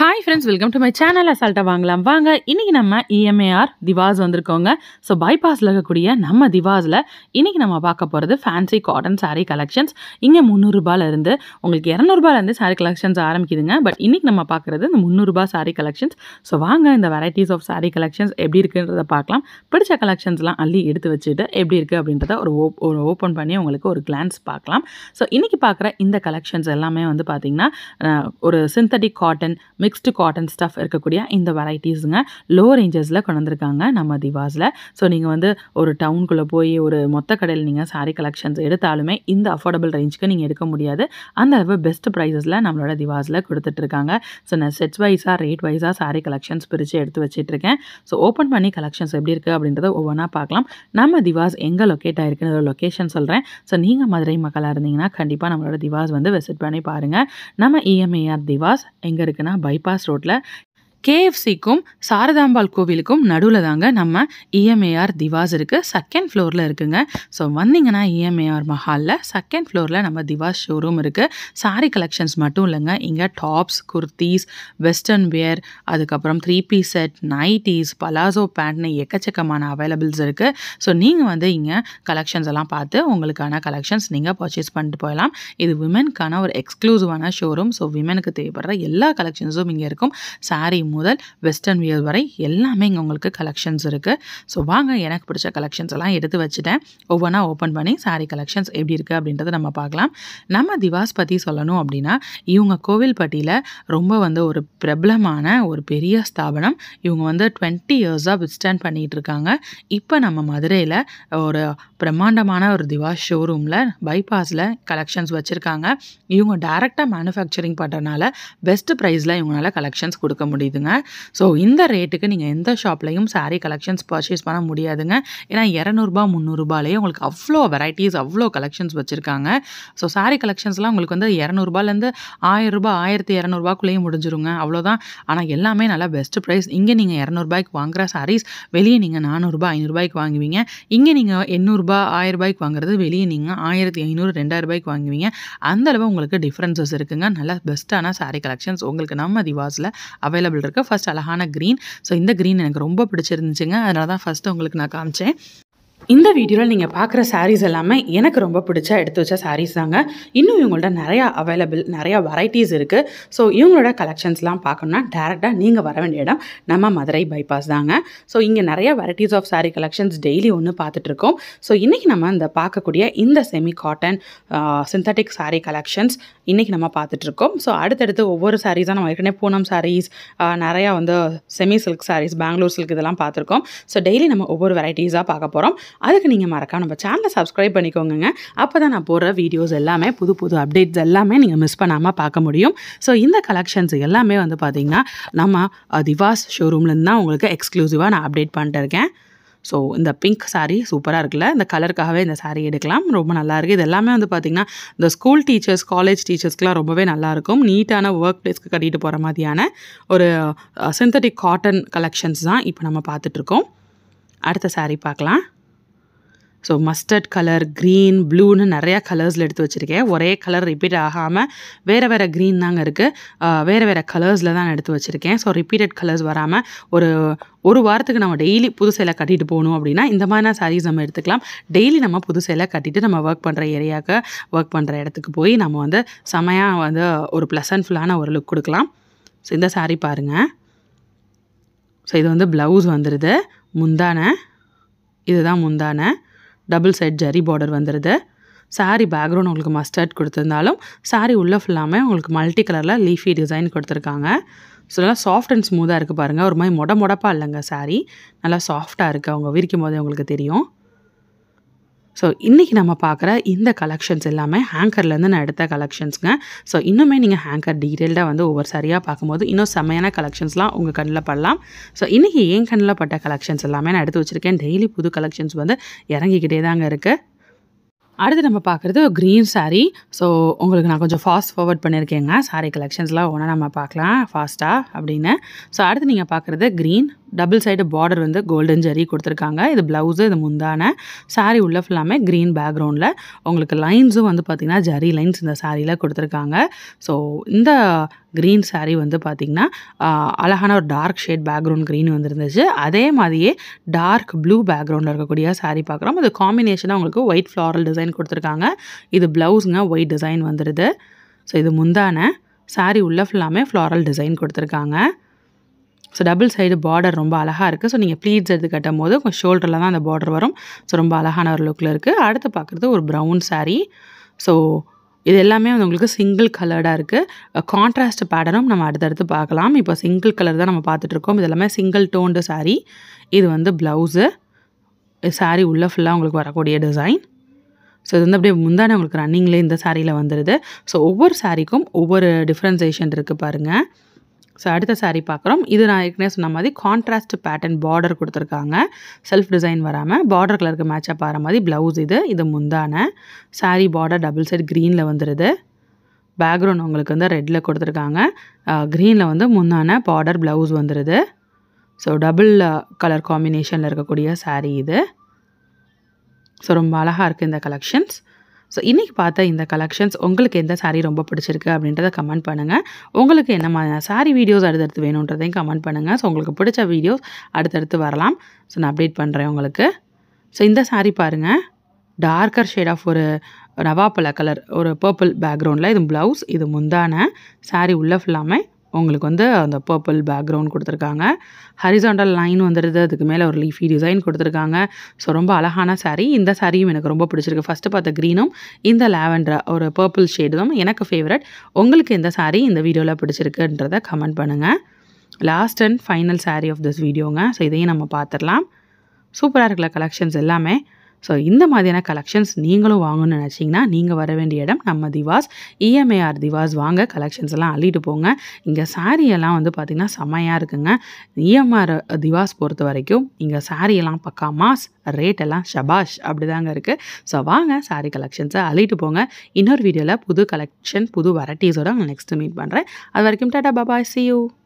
hi friends welcome to my channel அசால்ட்டாக வாங்கலாம் வாங்க இன்றைக்கி நம்ம இஎம்ஏஆர் திவாஸ் வந்திருக்கோங்க ஸோ பைபாஸில் இருக்கக்கூடிய நம்ம திவாஸில் இன்றைக்கி நம்ம பார்க்க போகிறது ஃபேன்சி காட்டன் saree கலெக்ஷன்ஸ் இங்கே முந்நூறுரூபாலேருந்து உங்களுக்கு இரநூறுபாலேருந்து saree கலெக்ஷன்ஸ் ஆரம்பிக்குதுங்க பட் இன்றைக்கி நம்ம பார்க்குறது இந்த முந்நூறுரூபா saree கலெக்ஷன்ஸ் ஸோ வாங்க இந்த வெரைட்டிஸ் ஆஃப் saree கலெக்ஷன்ஸ் எப்படி இருக்குன்றதை பார்க்கலாம் பிடிச்ச கலெக்ஷன்ஸ்லாம் அள்ளி எடுத்து வச்சுட்டு எப்படி இருக்குது அப்படின்றத ஒரு ஓப் ஒரு ஓப்பன் பண்ணி உங்களுக்கு ஒரு கிளான்ஸ் பார்க்கலாம் ஸோ இன்றைக்கி பார்க்குற இந்த கலெக்ஷன்ஸ் எல்லாமே வந்து பார்த்திங்கன்னா அஹ், ஒரு synthetic cotton mixed cotton stuff இருக்கக்கூடிய இந்த வெரைட்டிஸுங்க லோ ரேஞ்சஸில் கொண்டு வந்திருக்காங்க நம்ம திவாஸில் ஸோ நீங்கள் வந்து ஒரு டவுனுக்குள்ளே போய் ஒரு மொத்த கடையில் நீங்கள் saree கலெக்ஷன்ஸ் எடுத்தாலுமே இந்த அஃபோர்டபுள் ரேஞ்சுக்கு நீங்கள் எடுக்க முடியாது அந்த அளவு பெஸ்ட் ப்ரைஸஸில் நம்மளோட திவாஸில் கொடுத்துட்ருக்காங்க ஸோ நான் செட்ஸ் வைஸாக ரேட் வைஸாக saree கலெக்ஷன்ஸ் பிரித்து எடுத்து வச்சிட்ருக்கேன் ஸோ ஓப்பன் பண்ணி கலெக்ஷன்ஸ் எப்படி இருக்குது அப்படின்றத ஒவ்வொன்றா பார்க்கலாம் நம்ம திவாஸ் எங்கே லொக்கேட் ஆயிருக்குன்னு லொக்கேஷன் சொல்கிறேன் ஸோ நீங்கள் மதுரை மக்களாக இருந்தீங்கன்னா கண்டிப்பாக நம்மளோட திவாஸ் வந்து விசிட் பண்ணி பாருங்கள் நம்ம இஎம்ஏஆர் திவாஸ் எங்கே இருக்குன்னா பைபாஸ் ரோட்டில் கேஎஃப்சிக்கும் சாரதாம்பாள் கோவிலுக்கும் நடுவில் தாங்க நம்ம இஎம்ஏஆர் திவாஸ் இருக்குது செகண்ட் ஃப்ளோரில் இருக்குங்க ஸோ வந்தீங்கன்னா இஎம்ஏஆர் மஹாலில் செகண்ட் ஃப்ளோரில் நம்ம திவாஸ் ஷோரூம் இருக்குது saree கலெக்ஷன்ஸ் மட்டும் இல்லைங்க இங்கே டாப்ஸ் குர்த்தீஸ் வெஸ்டர்ன் வேர் அதுக்கப்புறம் three piece set nighties palazzo பேண்ட்னு எக்கச்சக்கமான அவைலபிள்ஸ் இருக்குது ஸோ நீங்கள் வந்து இங்கே கலெக்ஷன்ஸ் எல்லாம் பார்த்து உங்களுக்கான கலெக்ஷன்ஸ் நீங்கள் பர்ச்சேஸ் பண்ணிட்டு போகலாம் இது விமென்க்கான ஒரு எக்ஸ்க்ளூசிவான ஷோரூம் ஸோ விமெனுக்கு தேவைப்படுற எல்லா கலெக்ஷன்ஸும் இங்கே இருக்கும் saree முதல் வெஸ்டர்ன் வியர் வரை எல்லாமே இங்கே உங்களுக்கு கலெக்ஷன்ஸ் இருக்குது ஸோ வாங்க எனக்கு பிடிச்ச கலெக்ஷன்ஸ் எல்லாம் எடுத்து வச்சுட்டேன் ஒவ்வொன்றா ஓப்பன் பண்ணி saree கலெக்ஷன்ஸ் எப்படி இருக்குது அப்படின்றத நம்ம பார்க்கலாம் நம்ம திவாஸ் பற்றி சொல்லணும் அப்படின்னா இவங்க கோவில்பட்டியில் ரொம்ப வந்து ஒரு பிரபலமான ஒரு பெரிய ஸ்தாபனம் இவங்க வந்து டுவெண்ட்டி இயர்ஸாக விஸ்டாண்ட் பண்ணிகிட்டு இருக்காங்க இப்போ நம்ம மதுரையில் ஒரு பிரம்மாண்டமான ஒரு திவாஸ் ஷோரூமில் பைபாஸில் கலெக்ஷன்ஸ் வச்சுருக்காங்க இவங்க டைரெக்டாக மேனுஃபேக்சரிங் பண்ணுறனால பெஸ்ட் ப்ரைஸில் இவங்களால கலெக்ஷன்ஸ் கொடுக்க முடியுதுங்க ஸோ இந்த ரேட்டுக்கு நீங்கள் எந்த ஷாப்லையும் saree கலெக்ஷன்ஸ் பர்ச்சேஸ் பண்ண முடியாதுங்க ஏன்னா இரநூறுபா முந்நூறுபாலேயே உங்களுக்கு அவ்வளோ வெரைட்டிஸ் அவ்வளோ கலெக்ஷன்ஸ் வச்சுருக்காங்க ஸோ saree கலெக்ஷன்ஸ்லாம் உங்களுக்கு வந்து இரநூறுபாலேருந்து ஆயிரம் ரூபாய் ஆயிரத்தி இரநூறுபாக்குள்ளேயும் முடிஞ்சிருங்க அவ்வளோதான் ஆனால் எல்லாமே நல்லா பெஸ்ட் ப்ரைஸ் இங்கே நீங்கள் இரநூறுபாய்க்கு வாங்குற sarees வெளியே நீங்கள் நானூறுரூபா ஐநூறுபாய்க்கு வாங்குவீங்க இங்கே நீங்கள் எண்ணூறுபா ஆயிரம் ரூபாய்க்கு வாங்குறது வெளியே நீங்கள் ஆயிரத்தி ஐநூறு ரெண்டாயிரம் ரூபாய்க்கு வாங்குவீங்க அந்த அளவு உங்களுக்கு டிஃப்ரென்சஸ் இருக்குங்க நல்லா பெஸ்ட்டான saree கலெக்ஷன்ஸ் உங்களுக்கு நம்ம திவாஸில் அவைலபிள் இருக்குது ஃபர்ஸ்ட் அழகான க்ரீன் ஸோ இந்த க்ரீன் எனக்கு ரொம்ப பிடிச்சிருந்துச்சுங்க அதனால தான் ஃபஸ்ட்டு உங்களுக்கு நான் காமிச்சேன் இந்த வீடியோவில் நீங்கள் பார்க்குற sarees எல்லாமே எனக்கு ரொம்ப பிடிச்ச எடுத்து வச்ச sarees தாங்க இன்னும் இவங்கள்ட்ட நிறையா அவைலபிள் நிறையா வெரைட்டிஸ் இருக்குது ஸோ இவங்களோட கலெக்ஷன்ஸ்லாம் பார்க்கணுன்னா டேரெக்டாக நீங்கள் வர வேண்டிய இடம் நம்ம மதுரை பைபாஸ் தாங்க ஸோ இங்கே நிறைய varieties of saree collections daily ஒன்று பார்த்துட்ருக்கோம் ஸோ இன்றைக்கி நம்ம இந்த பார்க்கக்கூடிய இந்த semi cotton synthetic saree collections இன்றைக்கி நம்ம பார்த்துட்ருக்கோம் ஸோ அடுத்தடுத்து ஒவ்வொரு சாரீஸாக நம்ம ஏற்கனவே பூனம் சாரீஸ் நிறையா வந்து semi silk sarees Bangalore silk இதெல்லாம் பார்த்துருக்கோம் ஸோ டெய்லி நம்ம ஒவ்வொரு வெரைட்டிஸாக பார்க்க போகிறோம் அதுக்கு நீங்கள் மறக்காம நம்ம சேனலை சப்ஸ்கிரைப் பண்ணிக்கோங்க அப்போ தான் நான் போடுற வீடியோஸ் எல்லாமே புது புது அப்டேட்ஸ் எல்லாமே நீங்கள் மிஸ் பண்ணாமல் பார்க்க முடியும் ஸோ இந்த கலெக்ஷன்ஸ் எல்லாமே வந்து பார்த்திங்கன்னா நம்ம அஹ், திவாஸ் ஷோரூம்லேருந்து தான் உங்களுக்கு எக்ஸ்க்ளூசிவாக நான் அப்டேட் பண்ணிட்டு இருக்கேன் ஸோ இந்த பிங்க் saree சூப்பராக இருக்குல்ல இந்த கலருக்காகவே இந்த saree எடுக்கலாம் ரொம்ப நல்லா இருக்குது இது எல்லாமே வந்து பார்த்திங்கன்னா இந்த ஸ்கூல் டீச்சர்ஸ் காலேஜ் டீச்சர்ஸ்க்குலாம் ரொம்பவே நல்லாயிருக்கும் நீட்டான ஒர்க் பிளேஸ்க்கு கட்டிட்டு போகிற மாதிரியான ஒரு சிந்தட்டிக் காட்டன் கலெக்ஷன்ஸ் தான் இப்போ நம்ம பார்த்துட்ருக்கோம் அடுத்த saree பார்க்கலாம் ஸோ மஸ்டர்ட் கலர் க்ரீன் ப்ளூன்னு நிறையா கலர்ஸில் எடுத்து வச்சுருக்கேன் ஒரே கலர் ரிப்பீட் ஆகாமல் வேறு வேறு க்ரீன் தாங்க இருக்குது வேறு வேறு கலர்ஸில் தான் நான் எடுத்து வச்சுருக்கேன் ஸோ ரிப்பீட்டட் கலர்ஸ் வராமல் ஒரு ஒரு வாரத்துக்கு நம்ம டெய்லி புது சேலை கட்டிட்டு போகணும் அப்படின்னா இந்த மாதிரியான சாரீஸ் நம்ம எடுத்துக்கலாம் டெய்லி நம்ம புது சேலை கட்டிட்டு நம்ம ஒர்க் பண்ணுற ஏரியாவுக்கு ஒர்க் பண்ணுற இடத்துக்கு போய் நம்ம வந்து செமையாக வந்து ஒரு ப்ளசன்ட்ஃபுல்லான ஒரு லுக் கொடுக்கலாம் ஸோ இந்த saree பாருங்கள் ஸோ இது வந்து ப்ளவுஸ் வந்துடுது முந்தானை இதுதான் முந்தானை டபுள் சைட் ஜரி பார்டர் வந்துடுது saree பேக்ரவுண்ட் உங்களுக்கு மஸ்டர்ட் கொடுத்துருந்தாலும் saree உள்ளே ஃபுல்லாமே உங்களுக்கு மல்டி கலரில் லீஃபி டிசைன் கொடுத்துருக்காங்க ஸோ நல்லா சாஃப்ட் அண்ட் ஸ்மூத்தாக இருக்குது பாருங்கள் ஒரு மாதிரி மொட மொடப்பாக இல்லைங்க saree நல்லா சாஃப்டாக இருக்குது அவங்க விரிக்கும் போதே உங்களுக்கு தெரியும் ஸோ இன்றைக்கி நம்ம பார்க்குற இந்த கலெக்ஷன்ஸ் எல்லாமே ஹேங்கர்லேருந்து நான் எடுத்த கலெக்ஷன்ஸுங்க ஸோ இன்னுமே நீங்கள் ஹேங்கர் டீட்டெயில்டாக வந்து ஒவ்வொரு சரியாக பார்க்கும்போது இன்னும் செம்மையான கலெக்ஷன்ஸ்லாம் உங்கள் கண்ணில் படலாம் ஸோ இன்றைக்கி என் கண்ணில் பட்ட கலெக்ஷன்ஸ் எல்லாமே நான் எடுத்து வச்சுருக்கேன் டெய்லி புது கலெக்ஷன்ஸ் வந்து இறங்கிக்கிட்டே தாங்க இருக்குது அடுத்து நம்ம பார்க்குறது க்ரீன் saree ஸோ உங்களுக்கு நான் கொஞ்சம் ஃபாஸ்ட் ஃபார்வர்ட் பண்ணியிருக்கேங்க saree கலெக்ஷன்ஸ்லாம் ஒன்றா நம்ம பார்க்கலாம் ஃபாஸ்ட்டாக அப்படின்னு ஸோ அடுத்து நீங்கள் பார்க்குறது க்ரீன் டபுள் சைடு பார்டர் வந்து கோல்டன் ஜெரி கொடுத்துருக்காங்க இது ப்ளவுஸு இது முந்தான saree உள்ள ஃபுல்லாமே க்ரீன் பேக்ரவுண்டில் உங்களுக்கு லைன்ஸும் வந்து பார்த்திங்கன்னா ஜரி லைன்ஸ் இந்த சாரியில் கொடுத்துருக்காங்க ஸோ இந்த க்ரீன் saree வந்து பார்த்திங்கன்னா ஆஹ், அழகான ஒரு டார்க் ஷேட் பேக்ரவுண்ட் க்ரீன் வந்துருந்துச்சு அதே மாதிரியே டார்க் ப்ளூ பேக்ரவுண்டில் இருக்கக்கூடிய saree பார்க்குறோம் இது காம்பினேஷனாக உங்களுக்கு ஒயிட் ஃப்ளாரல் டிசைன் கொடுத்துருக்காங்க இது ப்ளவுஸுங்க ஒயிட் டிசைன் வந்துடுது ஸோ இது முந்தான saree உள்ள ஃபுல்லாமே ஃப்ளாரல் டிசைன் கொடுத்துருக்காங்க ஸோ டபுள் சைடு பார்டர் ரொம்ப அழகாக இருக்குது ஸோ நீங்கள் ப்ளீட்ஸ் எடுத்து கட்டும் போது உங்கள் ஷோல்டரில் தான் அந்த பார்டர் வரும் ஸோ ரொம்ப அழகான ஒரு லுக்கில் இருக்குது அடுத்து பார்க்குறது ஒரு ப்ரௌன் saree ஸோ இது எல்லாமே வந்து உங்களுக்கு சிங்கிள் கலர்டாக இருக்குது கான்ட்ராஸ்ட் பேட்டர்னும் நம்ம அடுத்தடுத்து பார்க்கலாம் இப்போ சிங்கிள் கலர் தான் நம்ம பார்த்துட்ருக்கோம் இது எல்லாமே சிங்கிள் டோன்டு saree இது வந்து ப்ளவுஸு saree உள்ளே ஃபுல்லாக உங்களுக்கு வரக்கூடிய டிசைன் ஸோ இது வந்து அப்படியே முந்தான உங்களுக்கு ரன்னிங்லேயே இந்த சாரியில் வந்துடுது ஸோ ஒவ்வொரு சாரிக்கும் ஒவ்வொரு டிஃப்ரென்சேஷன் இருக்குது பாருங்கள் ஸோ அடுத்த saree பார்க்குறோம் இது நான் ஏற்கனவே சொன்ன மாதிரி கான்ட்ராஸ்ட் பேட்டர்ன் பார்டர் கொடுத்துருக்காங்க செல்ஃப் டிசைன் வராமல் பார்டர் கலருக்கு மேட்சப் ஆகிற மாதிரி ப்ளவுஸ் இது இது முந்தான saree பார்டர் டபுள் சைட் க்ரீனில் வந்துடுது பேக்ரவுண்ட் உங்களுக்கு வந்து ரெட்டில் கொடுத்துருக்காங்க க்ரீனில் வந்து முந்தான பார்டர் ப்ளவுஸ் வந்துடுது ஸோ டபுள் கலர் காம்பினேஷனில் இருக்கக்கூடிய saree இது ஸோ ரொம்ப அழகாக இருக்குது இந்த கலெக்ஷன்ஸ் ஸோ இன்றைக்கி பார்த்த இந்த கலெக்ஷன்ஸ் உங்களுக்கு எந்த saree ரொம்ப பிடிச்சிருக்கு அப்படின்றத கமெண்ட் பண்ணுங்கள் உங்களுக்கு என்ன மாதிரியான saree வீடியோஸ் அடுத்தடுத்து வேணுன்றதையும் கமெண்ட் பண்ணுங்கள் ஸோ உங்களுக்கு பிடிச்ச வீடியோஸ் அடுத்தடுத்து வரலாம் ஸோ நான் அப்டேட் பண்ணுறேன் உங்களுக்கு ஸோ இந்த saree பாருங்கள் டார்க்கர் ஷேட் ஆஃப் ஒரு நவாப்பழ கலர் ஒரு பர்பிள் பேக்ரவுண்டில் இது ப்ளவுஸ் இது முந்தான saree உள்ள ஃபுல்லாமே உங்களுக்கு வந்து அந்த பர்பிள் பேக்ரவுண்ட் கொடுத்துருக்காங்க ஹரிசாண்டல் லைன் வந்துடுது அதுக்கு மேலே ஒரு லீஃபி டிசைன் கொடுத்துருக்காங்க ஸோ ரொம்ப அழகான saree இந்த சாரியும் எனக்கு ரொம்ப பிடிச்சிருக்கு ஃபஸ்ட்டு பார்த்த க்ரீனும் இந்த லாவெண்டர் ஒரு பர்பிள் ஷேடு தான் எனக்கு ஃபேவரட் உங்களுக்கு எந்த saree இந்த வீடியோவில் பிடிச்சிருக்குன்றதை கமெண்ட் பண்ணுங்கள் last and final saree of this வீடியோங்க ஸோ இதையும் நம்ம பார்த்துடலாம் சூப்பராக இருக்கல கலெக்ஷன்ஸ் எல்லாமே ஸோ இந்த மாதிரியான கலெக்ஷன்ஸ் நீங்களும் வாங்கணும்னு நினச்சிங்கன்னா நீங்கள் வர வேண்டிய இடம் நம்ம திவாஸ் இஎம்ஐஆர் திவாஸ் வாங்க கலெக்ஷன்ஸ் எல்லாம் அள்ளிட்டு போங்க இங்கே saree எல்லாம் வந்து பார்த்திங்கன்னா செம்மையாக இருக்குங்க இஎம்ஆர் திவாஸ் பொறுத்த வரைக்கும் இங்கே saree எல்லாம் பக்கா மாஸ் ரேட் எல்லாம் ஷபாஷ் அப்படி தாங்க இருக்குது ஸோ வாங்க saree கலெக்ஷன்ஸை அள்ளிட்டு போங்க இன்னொரு வீடியோவில் புது கலெக்ஷன் புது வெரைட்டிஸோட உங்களை நெக்ஸ்ட்டு மீட் பண்ணுறேன் அது வரைக்கும் டாடா பாபாய் see you